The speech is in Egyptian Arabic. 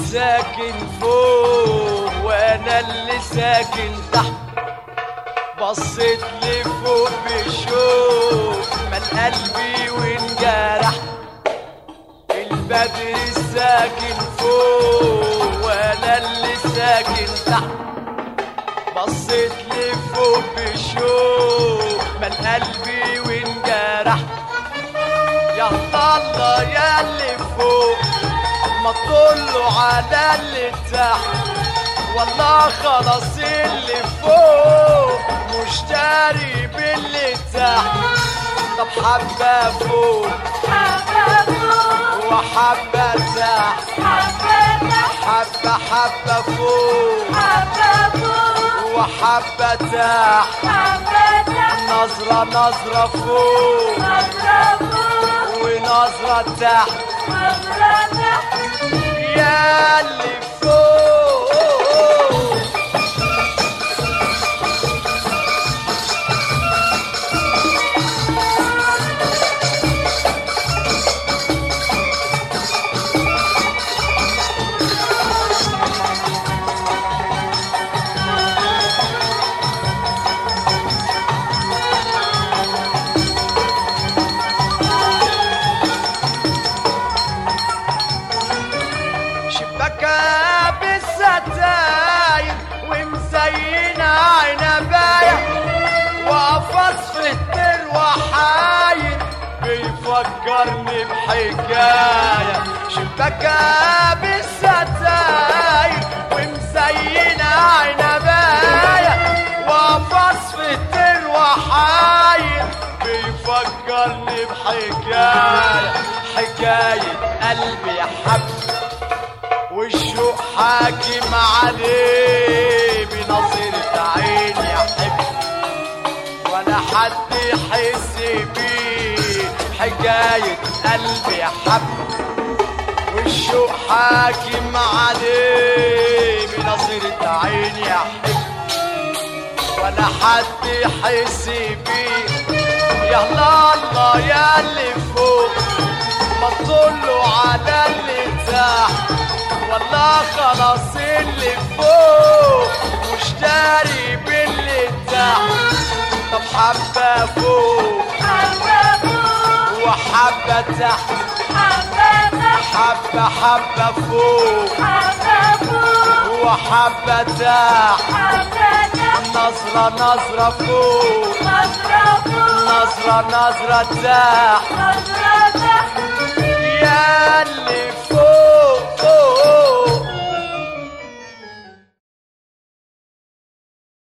ساكن فوق وانا اللي ساكن تحت بصيت لفوق بشوق من قلبي وانجرح البدر ساكن فوق وانا اللي ساكن تحت بصيت لفوق بشوق من قلبي وانجرح يا الله يا اللي فوق ما تطلوا على اللي تحت والله خلاص اللي فوق مشتري باللي تحت طب حبة فوق وحبة تحت حبة حبة فوق وحبة تحت نظرة نظرة فوق ونظرة تحت يا اللي فوق شبكة بالستاير ومزينة عنباية وقفص في التر وحاير بيفكرني بحكاية شبكة بالستاير ومزينة عنباية وقفص في التر وحاير بيفكرني بحكاية حكاية قلبي حب والشوق حاكم عليه بنظرة عين يحب ولا حد يحس بيه حكاية قلبي حب والشوق حاكم عليه بنظرة عين يحب ولا حد يحس بيه يا الله الله يا اللي فوق ما تطلوا على اللي تحت والله خلاص اللي فوق مشتري باللي تحت طب حبة فوق وحبة تحت حبة حبة فوق وحبة تحت نظرة نظرة فوق نظرة نظرة تحت